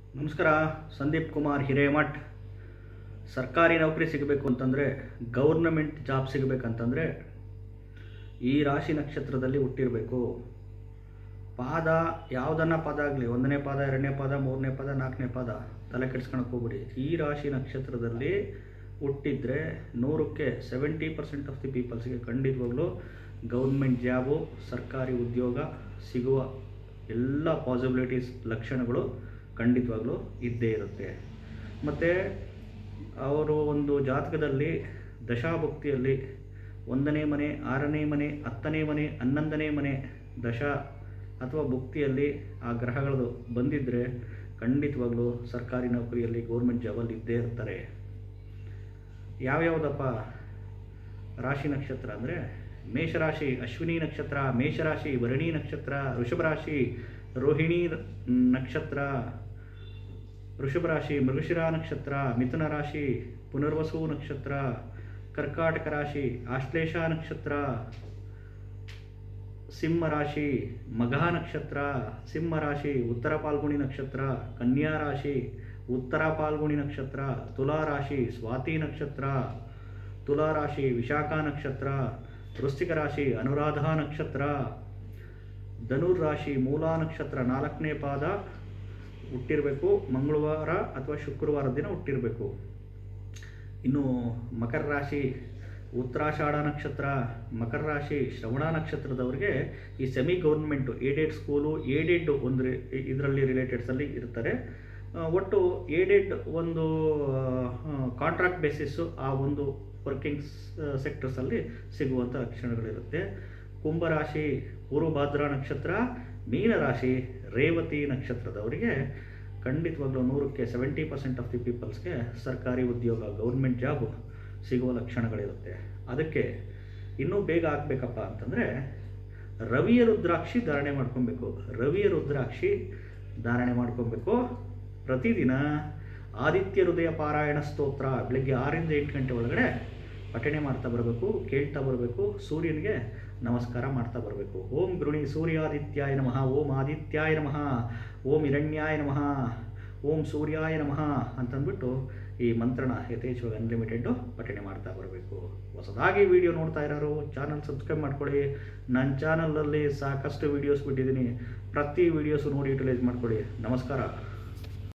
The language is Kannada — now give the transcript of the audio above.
ನಮಸ್ಕಾರ ಸಂದೀಪ್ ಕುಮಾರ್ ಹಿರೇಮಠ್ ಸರ್ಕಾರಿ ನೌಕರಿ ಸಿಗಬೇಕು ಅಂತಂದರೆ ಗೌರ್ನಮೆಂಟ್ ಜಾಬ್ ಸಿಗಬೇಕಂತಂದರೆ ಈ ರಾಶಿ ನಕ್ಷತ್ರದಲ್ಲಿ ಹುಟ್ಟಿರಬೇಕು ಪಾದ ಯಾವುದನ್ನ ಪದ ಆಗಲಿ ಒಂದನೇ ಪಾದ ಎರಡನೇ ಪಾದ ಮೂರನೇ ಪಾದ ನಾಲ್ಕನೇ ಪಾದ ತಲೆ ಕೆಡ್ಸ್ಕೊಳಕ್ಕೆ ಹೋಗ್ಬಿಡಿ ಈ ರಾಶಿ ನಕ್ಷತ್ರದಲ್ಲಿ ಹುಟ್ಟಿದ್ರೆ ನೂರಕ್ಕೆ ಸೆವೆಂಟಿ ಪರ್ಸೆಂಟ್ ಆಫ್ ದಿ ಪೀಪಲ್ಸ್ಗೆ ಖಂಡಿತವಾಗ್ಲೂ ಗೌರ್ಮೆಂಟ್ ಜಾಬು ಸರ್ಕಾರಿ ಉದ್ಯೋಗ ಸಿಗುವ ಎಲ್ಲ ಪಾಸಿಬಿಲಿಟೀಸ್ ಲಕ್ಷಣಗಳು ಖಂಡಿತವಾಗ್ಲೂ ಇದ್ದೇ ಇರುತ್ತೆ ಮತ್ತು ಅವರು ಒಂದು ಜಾತಕದಲ್ಲಿ ದಶಾಭುಕ್ತಿಯಲ್ಲಿ ಒಂದನೇ ಮನೆ ಆರನೇ ಮನೆ ಹತ್ತನೇ ಮನೆ ಹನ್ನೊಂದನೇ ಮನೆ ದಶ ಅಥವಾ ಭುಕ್ತಿಯಲ್ಲಿ ಆ ಗ್ರಹಗಳು ಬಂದಿದ್ದರೆ ಖಂಡಿತವಾಗ್ಲೂ ಸರ್ಕಾರಿ ನೌಕರಿಯಲ್ಲಿ ಗೌರ್ಮೆಂಟ್ ಜಾಬಲ್ಲಿ ಇದ್ದೇ ಇರ್ತಾರೆ ಯಾವ್ಯಾವುದಪ್ಪ ರಾಶಿ ನಕ್ಷತ್ರ ಅಂದರೆ ಮೇಷರಾಶಿ ಅಶ್ವಿನಿ ನಕ್ಷತ್ರ ಮೇಷರಾಶಿ ಭರಣಿ ನಕ್ಷತ್ರ ವೃಷಭ ರಾಶಿ ರೋಹಿಣಿ ನಕ್ಷತ್ರ ವೃಷಭ ರಾಶಿ ಮೃಗಶಿರ ನಕ್ಷತ್ರ ಮಿಥುನ ರಾಶಿ ಪುನರ್ವಸು ನಕ್ಷತ್ರ ಕರ್ಕಾಟಕ ರಾಶಿ ಆಶ್ಲೇಷ ನಕ್ಷತ್ರ ಸಿಂಹ ರಾಶಿ ಮಘ ನಕ್ಷತ್ರ ಸಿಂಹ ರಾಶಿ ಉತ್ತರ ಪಾಲ್ಗುಣಿ ನಕ್ಷತ್ರ ಕನ್ಯಾ ರಾಶಿ ಉತ್ತರ ಪಾಲ್ಗುಣಿ ನಕ್ಷತ್ರ ತುಲಾ ರಾಶಿ ಸ್ವಾತಿ ನಕ್ಷತ್ರ ತುಲಾ ರಾಶಿ ವಿಶಾಖ ನಕ್ಷತ್ರ ವೃಶ್ಚಿಕ ರಾಶಿ ಅನುರಾಧ ನಕ್ಷತ್ರ ಧನುರ್ ರಾಶಿ ಮೂಲಾ ನಕ್ಷತ್ರ ನಾಲ್ಕನೇ ಪಾದ ಹುಟ್ಟಿರಬೇಕು ಮಂಗಳವಾರ ಅಥವಾ ಶುಕ್ರವಾರದ ದಿನ ಹುಟ್ಟಿರಬೇಕು ಇನ್ನು ಮಕರ ರಾಶಿ ಉತ್ತರಾಷಾಢ ನಕ್ಷತ್ರ ಮಕರ ರಾಶಿ ಶ್ರವಣ ನಕ್ಷತ್ರದವರಿಗೆ ಈ semi government aided school aided ಒಂದು ಇದರಲ್ಲಿ ರಿಲೇಟೆಡ್ಸಲ್ಲಿ ಇರ್ತಾರೆ ಆ, ಒಟ್ಟು ಏಡೆಡ್ ಒಂದು ಕಾಂಟ್ರಾಕ್ಟ್ ಬೇಸಿಸ್ಸು ಆ ಒಂದು ವರ್ಕಿಂಗ್ ಸೆಕ್ಟರ್ಸಲ್ಲಿ ಸಿಗುವಂಥ ಲಕ್ಷಣಗಳಿರುತ್ತೆ ಕುಂಭರಾಶಿ ಪೂರ್ವಭಾದ್ರಾ ನಕ್ಷತ್ರ ಮೀನರಾಶಿ ರೇವತಿ ನಕ್ಷತ್ರದವರಿಗೆ ಖಂಡಿತವಾಗ್ಲೂ ನೂರಕ್ಕೆ ಸೆವೆಂಟಿ ಪರ್ಸೆಂಟ್ ಆಫ್ ದಿ ಪೀಪಲ್ಸ್ಗೆ ಸರ್ಕಾರಿ ಉದ್ಯೋಗ ಗೌರ್ಮೆಂಟ್ ಜಾಬ್ ಸಿಗುವ ಲಕ್ಷಣಗಳಿರುತ್ತೆ ಅದಕ್ಕೆ ಇನ್ನೂ ಬೇಗ ಆಗಬೇಕಪ್ಪ ಅಂತಂದರೆ ರವಿಯ ರುದ್ರಾಕ್ಷಿ ಧಾರಣೆ ಮಾಡ್ಕೊಬೇಕು ರವಿಯ ರುದ್ರಾಕ್ಷಿ ಧಾರಣೆ ಮಾಡ್ಕೊಬೇಕು ಪ್ರತಿದಿನ ಆದಿತ್ಯ ಹೃದಯ ಪಾರಾಯಣ ಸ್ತೋತ್ರ ಬೆಳಗ್ಗೆ ಆರಿಂದ ಎಂಟು ಗಂಟೆ ಒಳಗಡೆ ಪಠಣೆ ಮಾಡ್ತಾ ಬರಬೇಕು ಕೇಳ್ತಾ ಬರಬೇಕು ಸೂರ್ಯನಿಗೆ ನಮಸ್ಕಾರ ಮಾಡ್ತಾ ಬರಬೇಕು ಓಂ ಗೃಣಿ ಸೂರ್ಯಾದಿತ್ಯಾಯ ನಮಃ ಓಂ ಆದಿತ್ಯಾಯ ನಮಃ ಓಂ ಹಿರಣ್ಯಾಯ ನಮಃ ಓಂ ಸೂರ್ಯಾಯ ನಮಃ ಅಂತಂದ್ಬಿಟ್ಟು ಈ ಮಂತ್ರಣ ಯಥೇಚ್ಛವಾಗಿ ಅನ್ಲಿಮಿಟೆಡ್ಡು ಪಠಣೆ ಮಾಡ್ತಾ ಬರಬೇಕು ಹೊಸದಾಗಿ ವಿಡಿಯೋ ನೋಡ್ತಾ ಇರೋರು ಚಾನಲ್ ಸಬ್ಸ್ಕ್ರೈಬ್ ಮಾಡ್ಕೊಳ್ಳಿ ನನ್ನ ಚಾನಲಲ್ಲಿ ಸಾಕಷ್ಟು ವೀಡಿಯೋಸ್ ಬಿಟ್ಟಿದ್ದೀನಿ ಪ್ರತಿ ವೀಡಿಯೋಸು ನೋಡಿ ಯುಟಿಲೈಸ್ ಮಾಡ್ಕೊಳ್ಳಿ ನಮಸ್ಕಾರ